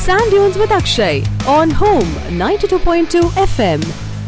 Sand Dunes with Akshay on Home 92.2 FM.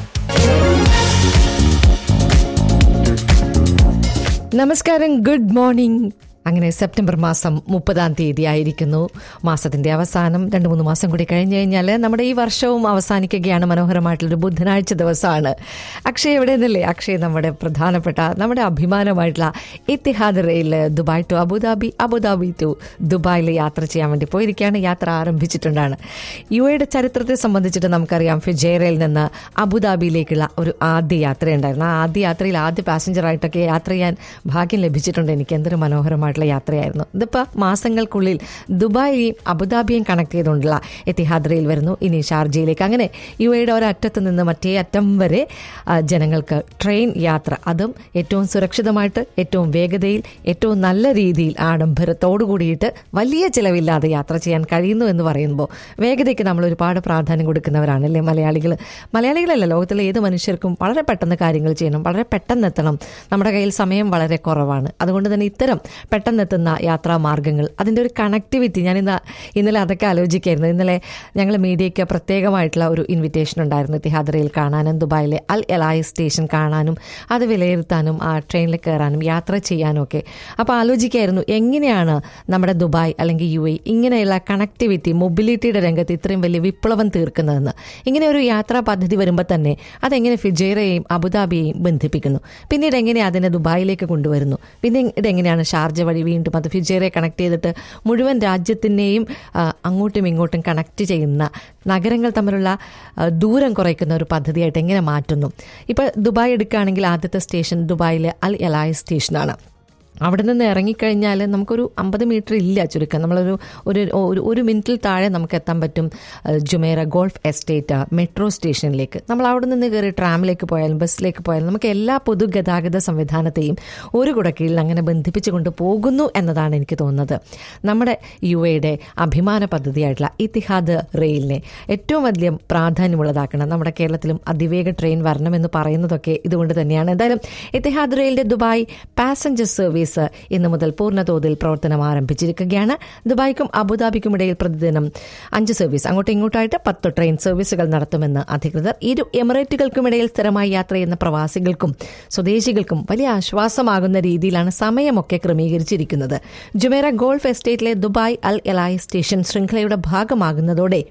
നമസ്കാരം good morning അങ്ങനെ September മാസം മുപ്പതാം തീയതി ആയിരിക്കുന്നു മാസത്തിന്റെ അവസാനം രണ്ട് മൂന്ന് മാസം കൂടി കഴിഞ്ഞു കഴിഞ്ഞാൽ നമ്മുടെ ഈ വർഷവും അവസാനിക്കുകയാണ് മനോഹരമായിട്ടുള്ളൊരു ബുധനാഴ്ച ദിവസമാണ് അക്ഷയ് എവിടെ നിന്നല്ലേ അക്ഷയ് നമ്മുടെ പ്രധാനപ്പെട്ട നമ്മുടെ അഭിമാനമായിട്ടുള്ള Etihad rail Dubai to Abu Dhabi Abu Dhabi to ദുബായിൽ യാത്ര ചെയ്യാൻ വേണ്ടി പോയിരിക്കുകയാണ് യാത്ര ആരംഭിച്ചിട്ടുണ്ടാണ് യു എയുടെ ചരിത്രത്തെ സംബന്ധിച്ചിട്ട് നമുക്കറിയാം ഫിജേറയിൽ നിന്ന് അബുദാബിയിലേക്കുള്ള ഒരു ആദ്യ യാത്രയുണ്ടായിരുന്നു ആ ആദ്യ യാത്രയിൽ ആദ്യ പാസഞ്ചറായിട്ടൊക്കെ യാത്ര ചെയ്യാൻ ഭാഗ്യം ലഭിച്ചിട്ടുണ്ട് എനിക്ക് എന്തൊരു മനോഹരമായിട്ടുള്ള യാത്രയായിരുന്നു ഇതിപ്പോൾ മാസങ്ങൾക്കുള്ളിൽ ദുബായിയും അബുദാബിയും കണക്ട് ചെയ്തുകൊണ്ടുള്ള എത്തിഹാദ് റെയിൽ വരുന്നു ഇനി ഷാർജയിലേക്ക് അങ്ങനെ യു എയുടെ ഒരറ്റത്ത് നിന്ന് മറ്റേ അറ്റം വരെ ആ, ജനങ്ങൾക്ക് ട്രെയിൻ യാത്ര അതും ഏറ്റവും സുരക്ഷിതമായിട്ട് ഏറ്റവും വേഗതയിൽ ഏറ്റവും നല്ല രീതിയിൽ ആഡംബരത്തോടു കൂടിയിട്ട് വലിയ ചിലവില്ലാതെ യാത്ര ചെയ്യാൻ കഴിയുന്നു എന്ന് പറയുമ്പോൾ വേഗതയ്ക്ക് നമ്മൾ ഒരുപാട് പ്രാധാന്യം കൊടുക്കുന്നവരാണല്ലേ മലയാളികൾ മലയാളികളല്ല ലോകത്തിലെ ഏത് മനുഷ്യർക്കും വളരെ പെട്ടെന്ന് കാര്യങ്ങൾ ചെയ്യണം വളരെ പെട്ടെന്ന് എത്തണം നമ്മുടെ കയ്യിൽ സമയം വളരെ കുറവാണ് അതുകൊണ്ട് തന്നെ ഇത്തരം പെട്ടെന്നെത്തുന്ന യാത്രാ മാർഗ്ഗങ്ങൾ അതിൻ്റെ ഒരു കണക്ടിവിറ്റി ഞാൻ ഇന്ന് ഇന്നലെ അതൊക്കെ ആലോചിക്കായിരുന്നു ഇന്നലെ ഞങ്ങൾ മീഡിയയ്ക്ക് പ്രത്യേകമായിട്ടുള്ള ഒരു ഇൻവിറ്റേഷൻ ഉണ്ടായിരുന്നു തിഹാദറയിൽ കാണാനും ദുബായിലെ അൽ എലായി സ്റ്റേഷൻ കാണാനും അത് വിലയിരുത്താനും ആ ട്രെയിനിൽ കയറാനും യാത്ര ചെയ്യാനും ഒക്കെ അപ്പോൾ ആലോചിക്കായിരുന്നു എങ്ങനെയാണ് നമ്മുടെ ദുബായ് അല്ലെങ്കിൽ യു എ ഇങ്ങനെയുള്ള കണക്ടിവിറ്റി മൊബിലിറ്റിയുടെ രംഗത്ത് ഇത്രയും വലിയ വിപ്ലവം തീർക്കുന്നതെന്ന് ഇങ്ങനെ ഒരു യാത്രാ പദ്ധതി വരുമ്പോൾ തന്നെ അതെങ്ങനെ ഫിജേറയെയും അബുദാബിയെയും ബന്ധിപ്പിക്കുന്നു പിന്നീട് എങ്ങനെ അതിനെ ദുബായിലേക്ക് കൊണ്ടുവരുന്നു പിന്നീട് എങ്ങനെയാണ് ഷാർജ വഴി വീണ്ടും അത് ഫിജേറയെ കണക്ട് ചെയ്തിട്ട് മുഴുവൻ രാജ്യത്തിനെയും ആ, അങ്ങോട്ടും ഇങ്ങോട്ടും കണക്ട് ചെയ്യുന്ന നഗരങ്ങൾ തമ്മിലുള്ള ആ, ദൂരം കുറയ്ക്കുന്ന ഒരു പദ്ധതിയായിട്ട് എങ്ങനെ മാറ്റുന്നു ഇപ്പോൾ ദുബായ് എടുക്കുകയാണെങ്കിൽ ആദ്യത്തെ സ്റ്റേഷൻ ദുബായിലെ അൽ എലായ് സ്റ്റേഷനാണ് അവിടെ നിന്ന് ഇറങ്ങിക്കഴിഞ്ഞാൽ നമുക്കൊരു അമ്പത് മീറ്റർ ഇല്ല ചുരുക്കം നമ്മളൊരു ഒരു ഒരു ഒരു മിനിറ്റിൽ താഴെ നമുക്ക് എത്താൻ പറ്റും അഹ് ജുമേറ ഗോൾഫ് എസ്റ്റേറ്റ് മെട്രോ സ്റ്റേഷനിലേക്ക് നമ്മൾ അവിടെ നിന്ന് കയറി ട്രാമിലേക്ക് പോയാലും ബസ്സിലേക്ക് പോയാലും നമുക്ക് എല്ലാ പൊതുഗതാഗത സംവിധാനത്തെയും ഒരു കുടക്കീഴിൽ അങ്ങനെ ബന്ധിപ്പിച്ചുകൊണ്ട് പോകുന്നു എന്നതാണ് എനിക്ക് തോന്നുന്നത് നമ്മുടെ യു എയുടെ അഭിമാന പദ്ധതിയായിട്ടുള്ള ഇത്തിഹാദ് റെയിലിനെ ഏറ്റവും വലിയ പ്രാധാന്യമുള്ളതാക്കണം നമ്മുടെ കേരളത്തിലും അതിവേഗ ട്രെയിൻ വരണമെന്ന് പറയുന്നതൊക്കെ ഇതുകൊണ്ട് തന്നെയാണ് എന്തായാലും ഇത്തിഹാദ് റെയിലിന്റെ ദുബായ് പാസഞ്ചർ സർവീസ് ഇന്നു മുതൽ പൂർണ്ണതോതിൽ പ്രവർത്തനം ആരംഭിച്ചിരിക്കുകയാണ് ദുബായ്ക്കും അബുദാബിക്കും ഇടയിൽ പ്രതിദിനം അഞ്ച് സർവീസ് അങ്ങോട്ടും ഇങ്ങോട്ടായിട്ട് പത്ത് ട്രെയിൻ സർവീസുകൾ നടത്തുമെന്ന് അധികൃതർ ഇരു എമിറേറ്റുകൾക്കുമിടയിൽ സ്ഥിരമായി യാത്ര ചെയ്യുന്ന പ്രവാസികൾക്കും സ്വദേശികൾക്കും വലിയ ആശ്വാസമാകുന്ന രീതിയിലാണ് സമയമൊക്കെ ക്രമീകരിച്ചിരിക്കുന്നത് ജുമേറ ഗോൾഫ് എസ്റ്റേറ്റിലെ ദുബായ് അൽ എലായ് സ്റ്റേഷൻ ശൃംഖലയുടെ ഭാഗമാകുന്നതോടെ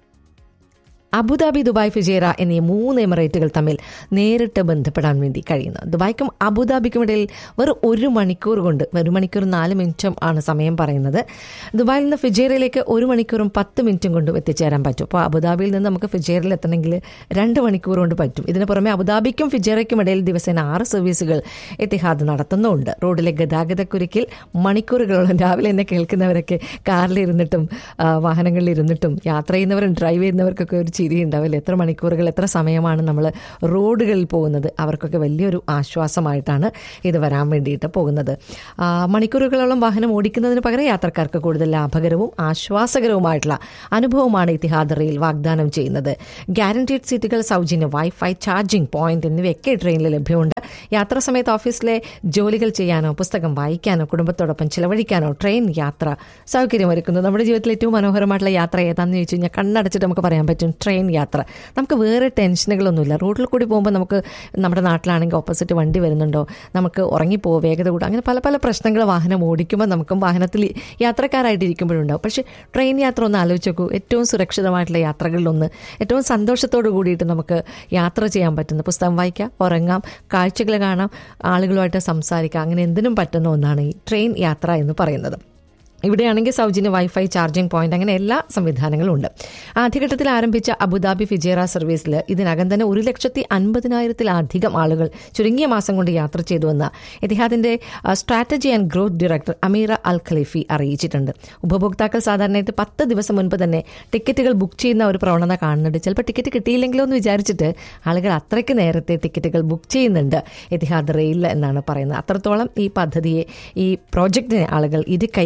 അബുദാബി ദുബായ് ഫിജേറ എന്നീ മൂന്ന് എമിറേറ്റുകൾ തമ്മിൽ നേരിട്ട് ബന്ധപ്പെടാൻ വേണ്ടി കഴിയുന്നു ദുബായ്ക്കും അബുദാബിക്കും ഇടയിൽ വെറും ഒരു മണിക്കൂർ കൊണ്ട് ഒരു മണിക്കൂർ നാല് മിനിറ്റും ആണ് സമയം പറയുന്നത് ദുബായിൽ നിന്ന് ഫിജേറയിലേക്ക് ഒരു മണിക്കൂറും പത്ത് മിനിറ്റും കൊണ്ടും എത്തിച്ചേരാൻ പറ്റും അപ്പോൾ അബുദാബിയിൽ നിന്ന് നമുക്ക് ഫിജേറയിൽ എത്തണമെങ്കിൽ രണ്ട് മണിക്കൂർ കൊണ്ട് പറ്റും ഇതിന് പുറമെ അബുദാബിക്കും ഫിജേറയ്ക്കും ഇടയിൽ ദിവസേന ആറ് സർവീസുകൾ എത്തിഹാദ് നടത്തുന്നുമുണ്ട് റോഡിലെ ഗതാഗതക്കുരുക്കിൽ മണിക്കൂറുകളോളം രാവിലെ എന്നെ കേൾക്കുന്നവരൊക്കെ കാറിലിരുന്നിട്ടും ആ, വാഹനങ്ങളിലിരുന്നിട്ടും യാത്ര ചെയ്യുന്നവരും ഡ്രൈവ് ചെയ്യുന്നവർക്കൊക്കെ ഒരു ചിരി ഉണ്ടാവില്ല എത്ര മണിക്കൂറുകൾ എത്ര സമയമാണ് നമ്മൾ റോഡുകളിൽ പോകുന്നത് അവർക്കൊക്കെ വലിയൊരു ആശ്വാസമായിട്ടാണ് ഇത് വരാൻ വേണ്ടിയിട്ട് പോകുന്നത് ആ, മണിക്കൂറുകളോളം വാഹനം ഓടിക്കുന്നതിന് പകരം യാത്രക്കാർക്ക് കൂടുതൽ ലാഭകരവും ആശ്വാസകരവുമായിട്ടുള്ള അനുഭവമാണ് ഇത്തിഹാദ് റെയിൽ വാഗ്ദാനം ചെയ്യുന്നത് ഗ്യാരണ്ടീഡ് സീറ്റുകൾ സൗജന്യ വൈഫൈ ചാർജിംഗ് പോയിന്റ് എന്നിവയൊക്കെ ട്രെയിനിൽ ലഭ്യമുണ്ട് യാത്രാ സമയത്ത് ഓഫീസിലെ ജോലികൾ ചെയ്യാനോ പുസ്തകം വായിക്കാനോ കുടുംബത്തോടൊപ്പം ചിലവഴിക്കാനോ ട്രെയിൻ യാത്ര സൗകര്യമൊരുക്കുന്നു നമ്മുടെ ജീവിതത്തിൽ ഏറ്റവും മനോഹരമായിട്ടുള്ള യാത്ര ഏതാണെന്ന് ചോദിച്ചു കഴിഞ്ഞാൽ കണ്ണടച്ചിട്ട് നമുക്ക് പറയാൻ പറ്റും ട്രെയിൻ യാത്ര നമുക്ക് വേറെ ടെൻഷനുകളൊന്നുമില്ല റോഡിൽ കൂടി പോകുമ്പോൾ നമുക്ക് നമ്മുടെ നാട്ടിലാണെങ്കിൽ ഓപ്പോസിറ്റ് വണ്ടി വരുന്നുണ്ടോ നമുക്ക് ഉറങ്ങിപ്പോവോ വേഗത കൂടും അങ്ങനെ പല പല പ്രശ്നങ്ങൾ വാഹനം ഓടിക്കുമ്പോൾ നമുക്കും വാഹനത്തിൽ യാത്രക്കാരായിട്ട് ഇരിക്കുമ്പോഴുണ്ടാവും പക്ഷേ ട്രെയിൻ യാത്ര ഒന്ന് ആലോചിച്ച് നോക്കൂ ഏറ്റവും സുരക്ഷിതമായിട്ടുള്ള യാത്രകളിലൊന്ന് ഏറ്റവും സന്തോഷത്തോടു കൂടിയിട്ട് നമുക്ക് യാത്ര ചെയ്യാൻ പറ്റുന്ന പുസ്തകം വായിക്കാം ഉറങ്ങാം കാഴ്ചകൾ കാണാം ആളുകളുമായിട്ട് സംസാരിക്കാം അങ്ങനെ എന്തിനും പറ്റുന്ന ഒന്നാണ് ഈ ട്രെയിൻ യാത്ര എന്ന് പറയുന്നത് ഇവിടെയാണെങ്കിൽ സൗജന്യ വൈഫൈ ചാർജിംഗ് പോയിന്റ് അങ്ങനെ എല്ലാ സംവിധാനങ്ങളും ഉണ്ട് ആദ്യഘട്ടത്തിൽ ആരംഭിച്ച അബുദാബി ഫിജേറ സർവീസിൽ ഇതിനകം തന്നെ ഒരു ലക്ഷത്തി അൻപതിനായിരത്തിലധികം ആളുകൾ ചുരുങ്ങിയ മാസം കൊണ്ട് യാത്ര ചെയ്തുവെന്ന് എതിഹാദിന്റെ strategy and growth director Amira Al Khalifi അറിയിച്ചിട്ടുണ്ട് ഉപഭോക്താക്കൾ സാധാരണയായിട്ട് പത്ത് ദിവസം മുൻപ് തന്നെ ടിക്കറ്റുകൾ ബുക്ക് ചെയ്യുന്ന ഒരു പ്രവണത കാണുന്നുണ്ട് ചിലപ്പോൾ ടിക്കറ്റ് കിട്ടിയില്ലെങ്കിലോ എന്ന് വിചാരിച്ചിട്ട് ആളുകൾ അത്രയ്ക്ക് നേരത്തെ ടിക്കറ്റുകൾ ബുക്ക് ചെയ്യുന്നുണ്ട് എതിഹാദ് റെയിൽ എന്നാണ് പറയുന്നത് അത്രത്തോളം ഈ പദ്ധതിയെ ഈ പ്രോജക്റ്റിനെ ആളുകൾ ഇരു കൈയും നീട്ടി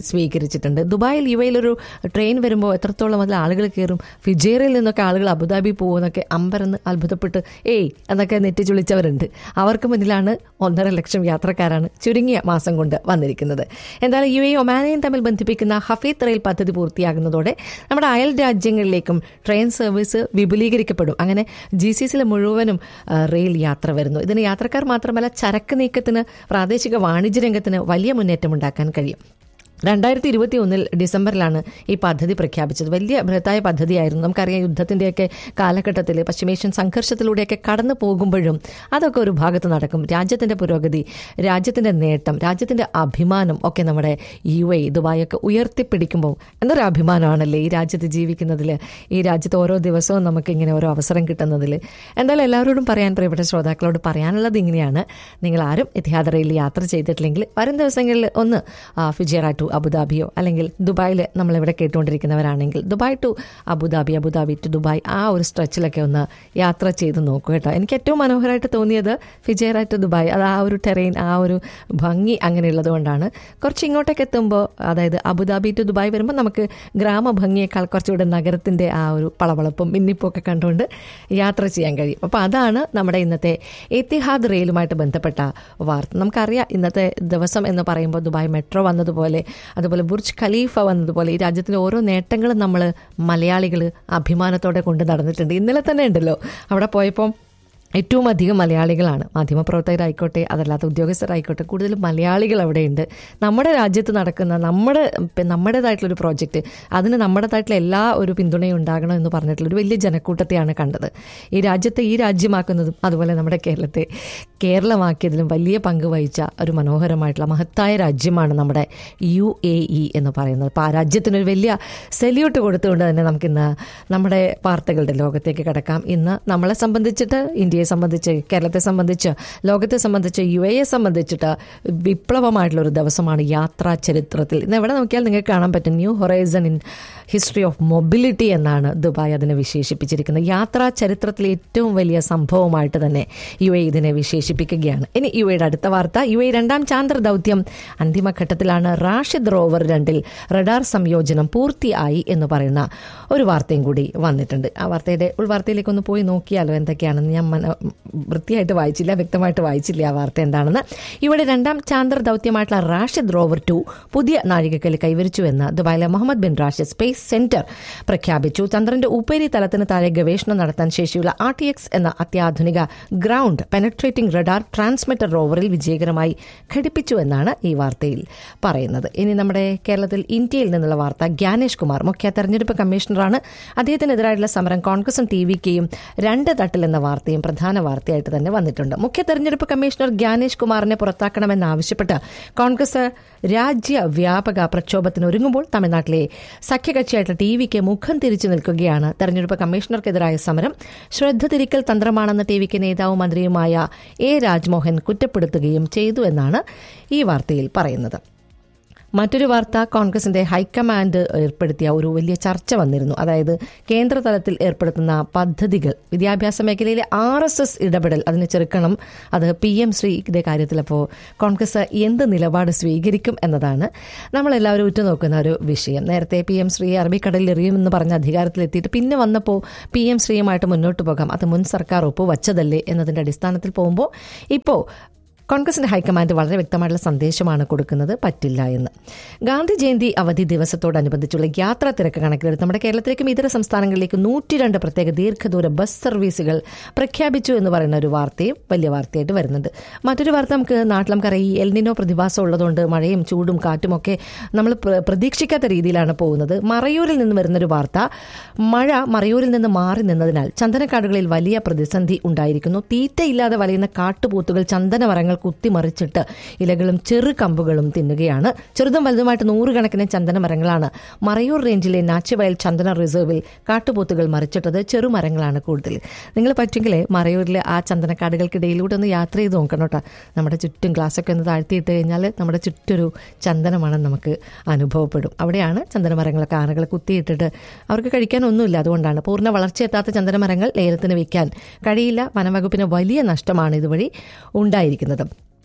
സ്വീകരിച്ചിട്ടുണ്ട് ദുബായിൽ യു എയിൽ ഒരു ട്രെയിൻ വരുമ്പോൾ എത്രത്തോളം അതിൽ ആളുകൾ കയറും ഫിജേറിൽ നിന്നൊക്കെ ആളുകൾ അബുദാബി പോകുമെന്നൊക്കെ അമ്പരന്ന് അത്ഭുതപ്പെട്ട് ഏയ് എന്നൊക്കെ നെറ്റിച്ചുളിച്ചവരുണ്ട് അവർക്ക് മുന്നിലാണ് ഒന്നര ലക്ഷം യാത്രക്കാരാണ് ചുരുങ്ങിയ മാസം കൊണ്ട് വന്നിരിക്കുന്നത് എന്തായാലും യു എ ഒമാനെയും തമ്മിൽ ബന്ധിപ്പിക്കുന്ന ഹഫീദ് റെയിൽ പദ്ധതി പൂർത്തിയാകുന്നതോടെ നമ്മുടെ അയൽ രാജ്യങ്ങളിലേക്കും ട്രെയിൻ സർവീസ് വിപുലീകരിക്കപ്പെടും അങ്ങനെ ജി സി സിയിലെ മുഴുവനും ആ, റെയിൽ യാത്ര വരുന്നു ഇതിന് യാത്രക്കാർ മാത്രമല്ല ചരക്ക് നീക്കത്തിന് പ്രാദേശിക വാണിജ്യ രംഗത്തിന് വലിയ മുന്നേറ്റം ഉണ്ടാക്കാൻ കഴിയും രണ്ടായിരത്തി ഇരുപത്തി ഒന്നിൽ ഡിസംബറിലാണ് ഈ പദ്ധതി പ്രഖ്യാപിച്ചത് വലിയ ബൃഹത്തായ പദ്ധതിയായിരുന്നു നമുക്കറിയാം യുദ്ധത്തിൻ്റെയൊക്കെ കാലഘട്ടത്തിൽ പശ്ചിമേഷ്യൻ സംഘർഷത്തിലൂടെയൊക്കെ കടന്നു പോകുമ്പോഴും അതൊക്കെ ഒരു ഭാഗത്ത് നടക്കും രാജ്യത്തിൻ്റെ പുരോഗതി രാജ്യത്തിൻ്റെ നേട്ടം രാജ്യത്തിൻ്റെ അഭിമാനം ഒക്കെ നമ്മുടെ യു എ ദുബായൊക്കെ ഉയർത്തിപ്പിടിക്കുമ്പോൾ എന്തൊരു അഭിമാനമാണല്ലേ ഈ രാജ്യത്ത് ജീവിക്കുന്നതിൽ ഈ രാജ്യത്ത് ഓരോ ദിവസവും നമുക്ക് ഇങ്ങനെ ഓരോ അവസരം കിട്ടുന്നതിൽ എന്തായാലും എല്ലാവരോടും പറയാൻ പ്രിയപ്പെട്ട ശ്രോതാക്കളോട് പറയാനുള്ളത് ഇങ്ങനെയാണ് നിങ്ങൾ ആരും എത്തിഹാദറയിൽ യാത്ര ചെയ്തിട്ടില്ലെങ്കിൽ വരും ദിവസങ്ങളിൽ ഒന്ന് ആ, ഫിജിയറ ടു അബുദാബിയോ അല്ലെങ്കിൽ ദുബായിൽ നമ്മളിവിടെ കേട്ടുകൊണ്ടിരിക്കുന്നവരാണെങ്കിൽ Dubai to Abu Dhabi Abu Dhabi to Dubai ആ ഒരു സ്ട്രെച്ചിലൊക്കെ ഒന്ന് യാത്ര ചെയ്ത് നോക്കൂ കേട്ടോ എനിക്ക് ഏറ്റവും മനോഹരമായിട്ട് തോന്നിയത് ഫിജേറ ടു ദുബായ് അത് ആ ഒരു ടെറൈൻ ആ ഒരു ഭംഗി അങ്ങനെയുള്ളത് കൊണ്ടാണ് കുറച്ച് ഇങ്ങോട്ടേക്ക് എത്തുമ്പോൾ അതായത് അബുദാബി ടു ദുബായ് വരുമ്പോൾ നമുക്ക് ഗ്രാമഭംഗിയേക്കാൾ കുറച്ചുകൂടെ നഗരത്തിൻ്റെ ആ ഒരു പളവളപ്പും മിന്നിപ്പൊക്കെ കണ്ടുകൊണ്ട് യാത്ര ചെയ്യാൻ കഴിയും അപ്പോൾ അതാണ് നമ്മുടെ ഇന്നത്തെ എത്തിഹാദ് റെയിലുമായിട്ട് ബന്ധപ്പെട്ട വാർത്ത നമുക്കറിയാം ഇന്നത്തെ ദിവസം എന്ന് പറയുമ്പോൾ ദുബായ് മെട്രോ വന്നതുപോലെ അതുപോലെ ബുർജ് ഖലീഫ വന്നതുപോലെ ഈ രാജ്യത്തിൻ്റെ ഓരോ നേട്ടങ്ങളും നമ്മൾ മലയാളികൾ അഭിമാനത്തോടെ കൊണ്ട് നടന്നിട്ടുണ്ട് ഇന്നലെ തന്നെ ഉണ്ടല്ലോ അവിടെ പോയപ്പോൾ ഏറ്റവും അധികം മലയാളികളാണ് മാധ്യമപ്രവർത്തകരായിക്കോട്ടെ അതല്ലാത്ത ഉദ്യോഗസ്ഥരായിക്കോട്ടെ കൂടുതലും മലയാളികൾ അവിടെയുണ്ട് നമ്മുടെ രാജ്യത്ത് നടക്കുന്ന നമ്മുടെ ഇപ്പം നമ്മുടേതായിട്ടുള്ളൊരു പ്രോജക്റ്റ് അതിന് നമ്മുടേതായിട്ടുള്ള എല്ലാ ഒരു പിന്തുണയും ഉണ്ടാകണം എന്ന് പറഞ്ഞിട്ടുള്ള ഒരു വലിയ ജനക്കൂട്ടത്തെയാണ് കണ്ടത് ഈ രാജ്യത്തെ ഈ രാജ്യമാക്കുന്നതും അതുപോലെ നമ്മുടെ കേരളത്തെ കേരളമാക്കിയതിലും വലിയ പങ്ക് വഹിച്ച ഒരു മനോഹരമായിട്ടുള്ള മഹത്തായ രാജ്യമാണ് നമ്മുടെ യു എ ഇ എന്ന് പറയുന്നത് അപ്പോൾ ആ രാജ്യത്തിനൊരു വലിയ സെല്യൂട്ട് കൊടുത്തുകൊണ്ട് തന്നെ നമുക്കിന്ന് നമ്മുടെ വാർത്തകളുടെ ലോകത്തേക്ക് കിടക്കാം ഇന്ന് നമ്മളെ സംബന്ധിച്ചിട്ട് ഇന്ത്യയെ സംബന്ധിച്ച് കേരളത്തെ സംബന്ധിച്ച് ലോകത്തെ സംബന്ധിച്ച് യു എയെ സംബന്ധിച്ചിട്ട് വിപ്ലവമായിട്ടുള്ള ഒരു ദിവസമാണ് യാത്രാ ചരിത്രത്തിൽ ഇന്ന് എവിടെ നോക്കിയാൽ നിങ്ങൾക്ക് കാണാൻ പറ്റും new horizon in history of mobility എന്നാണ് ദുബായ് അതിനെ വിശേഷിപ്പിച്ചിരിക്കുന്നത് യാത്രാ ചരിത്രത്തിലെ ഏറ്റവും വലിയ സംഭവമായിട്ട് തന്നെ യു എ ഇതിനെ വിശേഷിപ്പിക്കുകയാണ് ഇനി യു എയുടെ അടുത്ത വാർത്ത യു എ രണ്ടാം ചാന്ദ്ര ദൗത്യം അന്തിമഘട്ടത്തിലാണ് റാഷിദ് റോവർ രണ്ടിൽ റഡാർ സംയോജനം പൂർത്തിയായി എന്ന് പറയുന്ന ഒരു വാർത്തയും കൂടി വന്നിട്ടുണ്ട് ആ വാർത്തയുടെ ഉൾവാർത്തയിലേക്ക് ഒന്ന് പോയി നോക്കിയാലോ എന്തൊക്കെയാണെന്ന് ഞാൻ മന വൃത്തിയായിട്ട് വായിച്ചില്ല വ്യക്തമായിട്ട് വായിച്ചില്ല ആ വാർത്ത എന്താണെന്ന് ഇവിടെ രണ്ടാം ചാന്ദ്ര ദൗത്യമായിട്ടുള്ള റാഷിദ് റോവർ ടു പുതിയ നാഴികക്കല്ല് കൈവരിച്ചുവെന്ന് ദുബായിലെ Mohammed bin Rashid space centre പ്രഖ്യാപിച്ചു ചന്ദ്രന്റെ ഉപരിതലത്തിന് താഴെ ഗവേഷണം നടത്താൻ ശേഷിയുള്ള ആർ ടി എക്സ് എന്ന അത്യാധുനിക ഗ്രൗണ്ട് പെനട്രേറ്റിംഗ് റഡാർ ട്രാൻസ്മിറ്റർ റോവറിൽ വിജയകരമായി ഘടിപ്പിച്ചു എന്നാണ് ഈ വാർത്തയിൽ പറയുന്നത് ഇനി നമ്മുടെ കേരളത്തിൽ ഇന്ത്യയിൽ നിന്നുള്ള വാർത്ത ഗ്യാനേഷ് കുമാർ മുഖ്യ തെരഞ്ഞെടുപ്പ് കമ്മീഷണറാണ് അദ്ദേഹത്തിനെതിരായിട്ടുള്ള സമരം കോൺഗ്രസും ടി വിക്കെയും രണ്ട് തട്ടിൽ എന്ന വാർത്തയും പ്രധാന വാർത്തയായിട്ട് തന്നെ വന്നിട്ടുണ്ട് മുഖ്യ തെരഞ്ഞെടുപ്പ് കമ്മീഷണർ ഗ്യാനേഷ് കുമാറിനെ പുറത്താക്കണമെന്നാവശ്യപ്പെട്ട് കോൺഗ്രസ് രാജ്യവ്യാപക പ്രക്ഷോഭത്തിന് ഒരുങ്ങുമ്പോൾ തമിഴ്നാട്ടിലെ സഖ്യകക്ഷിയായിട്ടുള്ള ടി വിക്ക് മുഖം തിരിച്ചു നിൽക്കുകയാണ് തെരഞ്ഞെടുപ്പ് കമ്മീഷണർക്കെതിരായ സമരം ശ്രദ്ധ തിരിക്കൽ തന്ത്രമാണെന്ന് ടി വിക്ക് നേതാവും മന്ത്രിയുമായ എ രാജ്മോഹൻ കുറ്റപ്പെടുത്തുകയും ചെയ്തു എന്നാണ് ഈ വാർത്തയിൽ പറയുന്നത് മറ്റൊരു വാർത്ത കോൺഗ്രസിന്റെ ഹൈക്കമാൻഡ് ഏർപ്പെടുത്തിയ ഒരു വലിയ ചർച്ച വന്നിരുന്നു അതായത് കേന്ദ്ര തലത്തിൽ ഏർപ്പെടുത്തുന്ന പദ്ധതികൾ വിദ്യാഭ്യാസ മേഖലയിലെ ആർ എസ് എസ് ഇടപെടൽ അതിന് ചെറുക്കണം അത് പി എം ശ്രീയുടെ കാര്യത്തിൽ അപ്പോൾ കോൺഗ്രസ് എന്ത് നിലപാട് സ്വീകരിക്കും എന്നതാണ് നമ്മളെല്ലാവരും ഉറ്റുനോക്കുന്ന ഒരു വിഷയം നേരത്തെ പി എം ശ്രീ അറബിക്കടലിൽ എറിയുമെന്ന് പറഞ്ഞ അധികാരത്തിലെത്തിയിട്ട് പിന്നെ വന്നപ്പോൾ പി എം ശ്രീയുമായിട്ട് മുന്നോട്ട് പോകാം അത് മുൻ സർക്കാർ ഒപ്പുവച്ചതല്ലേ എന്നതിന്റെ അടിസ്ഥാനത്തിൽ പോകുമ്പോൾ ഇപ്പോൾ കോൺഗ്രസിന്റെ ഹൈക്കമാൻഡ് വളരെ വ്യക്തമായിട്ടുള്ള സന്ദേശമാണ് കൊടുക്കുന്നത് പറ്റില്ല എന്ന് ഗാന്ധി ജയന്തി അവധി ദിവസത്തോടനുബന്ധിച്ചുള്ള യാത്രാ തിരക്ക് കണക്കിലെടുത്ത് നമ്മുടെ കേരളത്തിലേക്കും ഇതര സംസ്ഥാനങ്ങളിലേക്കും നൂറ്റിരണ്ട് പ്രത്യേക ദീർഘദൂര ബസ് സർവീസുകൾ പ്രഖ്യാപിച്ചു എന്ന് പറയുന്ന ഒരു വാർത്തയും വലിയ വാർത്തയായിട്ട് വരുന്നുണ്ട് മറ്റൊരു വാർത്ത നമുക്ക് നാട്ടിൽ നമുക്കറിയാം ഈ എൽനിനോ പ്രതിഭാസം ഉള്ളതുകൊണ്ട് മഴയും ചൂടും കാറ്റും ഒക്കെ നമ്മൾ പ്ര- പ്രതീക്ഷിക്കാത്ത രീതിയിലാണ് പോകുന്നത് മറയൂരിൽ നിന്ന് വരുന്നൊരു വാർത്ത മഴ മറയൂരിൽ നിന്ന് മാറി നിന്നതിനാൽ ചന്ദനക്കാടുകളിൽ വലിയ പ്രതിസന്ധി ഉണ്ടായിരിക്കുന്നു തീറ്റയില്ലാതെ വലയുന്ന കാട്ടുപൂത്തുകൾ ചന്ദന മരങ്ങൾ കുത്തിമറിച്ചിട്ട് ഇലകളും ചെറു കമ്പുകളും തിന്നുകയാണ് ചെറുതും വലുതുമായിട്ട് നൂറുകണക്കിന് ചന്ദന മരങ്ങളാണ് മറയൂർ റേഞ്ചിലെ നാച്ചുവയൽ ചന്ദന റിസർവിൽ കാട്ടുപോത്തുകൾ മറിച്ചിട്ടത് ചെറുമരങ്ങളാണ് കൂടുതൽ നിങ്ങൾ പറ്റുമെങ്കിൽ മറയൂരിലെ ആ ചന്ദനക്കാടുകൾക്കിടയിലൂടെ ഒന്ന് യാത്ര ചെയ്ത് നോക്കണം കേട്ടോ നമ്മുടെ ചുറ്റും ഗ്ലാസ്സൊക്കെ ഒന്ന് താഴ്ത്തിയിട്ട് കഴിഞ്ഞാൽ നമ്മുടെ ചുറ്റൊരു ചന്ദനമണം നമുക്ക് അനുഭവപ്പെടും അവിടെയാണ് ചന്ദനമരങ്ങളൊക്കെ ആനകൾ കുത്തിയിട്ടിട്ട് അവർക്ക് കഴിക്കാനൊന്നുമില്ല അതുകൊണ്ടാണ് പൂർണ്ണ വളർച്ചയെത്താത്ത ചന്ദനമരങ്ങൾ ലേലത്തിന് വിൽക്കാൻ കഴിയില്ല വനംവകുപ്പിന് വലിയ നഷ്ടമാണ് ഇതുവഴി ഉണ്ടായിരിക്കുന്നത്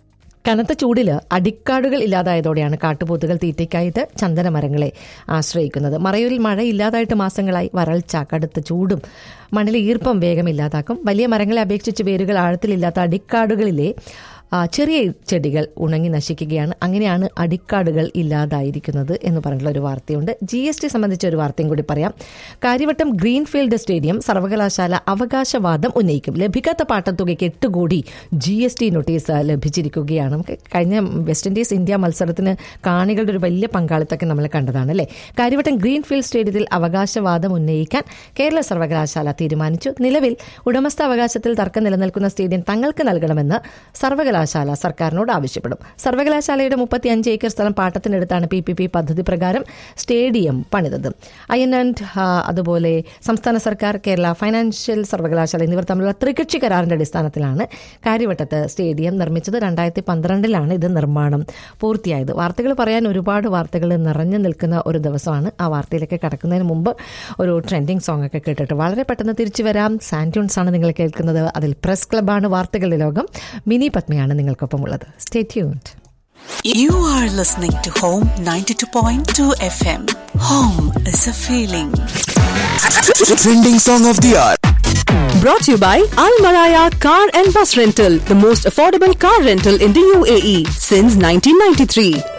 കനത്ത ചൂടിൽ അടിക്കാടുകൾ ഇല്ലാതായതോടെയാണ് കാട്ടുപോത്തുകൾ തീറ്റയ്ക്കായിട്ട് ചന്ദന മരങ്ങളെ ആശ്രയിക്കുന്നത് മറയൂരിൽ മഴ ഇല്ലാതായിട്ട് മാസങ്ങളായി വരൾച്ച കടുത്ത ചൂടും മണ്ണിലെ ഈർപ്പം വേഗം ഇല്ലാതാക്കും വലിയ മരങ്ങളെ അപേക്ഷിച്ച് വേരുകൾ ആഴത്തിലില്ലാത്ത അടിക്കാടുകളിലെ ആ, ചെറിയ ചെടികൾ ഉണങ്ങി നശിക്കുകയാണ് അങ്ങനെയാണ് അടിക്കാടുകൾ ഇല്ലാതായിരിക്കുന്നത് എന്ന് പറഞ്ഞിട്ടുള്ള ഒരു വാർത്തയുണ്ട് ജി എസ് ടി സംബന്ധിച്ച ഒരു വാർത്തയും കൂടി പറയാം കാര്യവട്ടം ഗ്രീൻഫീൽഡ് സ്റ്റേഡിയം സർവകലാശാല അവകാശവാദം ഉന്നയിക്കും ലഭിക്കാത്ത പാട്ടത്തുകയ്ക്ക് എട്ട് കോടി ജി എസ് ടി നോട്ടീസ് ലഭിച്ചിരിക്കുകയാണ് നമുക്ക് കഴിഞ്ഞ വെസ്റ്റ് ഇൻഡീസ് ഇന്ത്യ മത്സരത്തിന് കാണികളുടെ ഒരു വലിയ പങ്കാളിത്തമൊക്കെ നമ്മൾ കണ്ടതാണ് അല്ലേ കാര്യവട്ടം ഗ്രീൻഫീൽഡ് സ്റ്റേഡിയത്തിൽ അവകാശവാദം ഉന്നയിക്കാൻ കേരള സർവകലാശാല തീരുമാനിച്ചു നിലവിൽ ഉടമസ്ഥാവകാശത്തിൽ തർക്കം നിലനിൽക്കുന്ന സ്റ്റേഡിയം തങ്ങൾക്ക് നൽകണമെന്ന് സർവകലാശാല സർക്കാരിനോട് ആവശ്യപ്പെടും സർവകലാശാലയുടെ മുപ്പത്തിയഞ്ച് ഏക്കർ സ്ഥലം പാട്ടത്തിനെടുത്താണ് പി പി പി പദ്ധതി പ്രകാരം സ്റ്റേഡിയം പണിതത് ഐ എൻ ആൻഡ് അതുപോലെ സംസ്ഥാന സർക്കാർ കേരള ഫൈനാൻഷ്യൽ സർവകലാശാല എന്നിവർ തമ്മിലുള്ള ത്രികക്ഷി കരാറിന്റെ അടിസ്ഥാനത്തിലാണ് കാര്യവട്ടത്ത് സ്റ്റേഡിയം നിർമ്മിച്ചത് രണ്ടായിരത്തി പന്ത്രണ്ടിലാണ് ഇത് നിർമ്മാണം പൂർത്തിയായത് വാർത്തകൾ പറയാൻ ഒരുപാട് വാർത്തകൾ നിറഞ്ഞു നിൽക്കുന്ന ഒരു ദിവസമാണ് ആ വാർത്തയിലേക്ക് കടക്കുന്നതിന് മുമ്പ് ഒരു ട്രെൻഡിങ് സോങ് ഒക്കെ കേട്ടിട്ട് വളരെ പെട്ടെന്ന് തിരിച്ചു വരാം സാന്റ്യൂൺസ് ആണ് നിങ്ങൾ കേൾക്കുന്നത് അതിൽ പ്രസ് ക്ലബാണ് വാർത്തകളുടെ ലോകം മിനി പത്മയാണ് നിങ്ങൾക്കൊപ്പം ഉള്ളത് stay tuned You are listening to Home 92.2 FM. Home is a feeling. Trending song of the hour. Brought to you by Al Maraya Car and Bus Rental, the most affordable car rental in the UAE since 1993.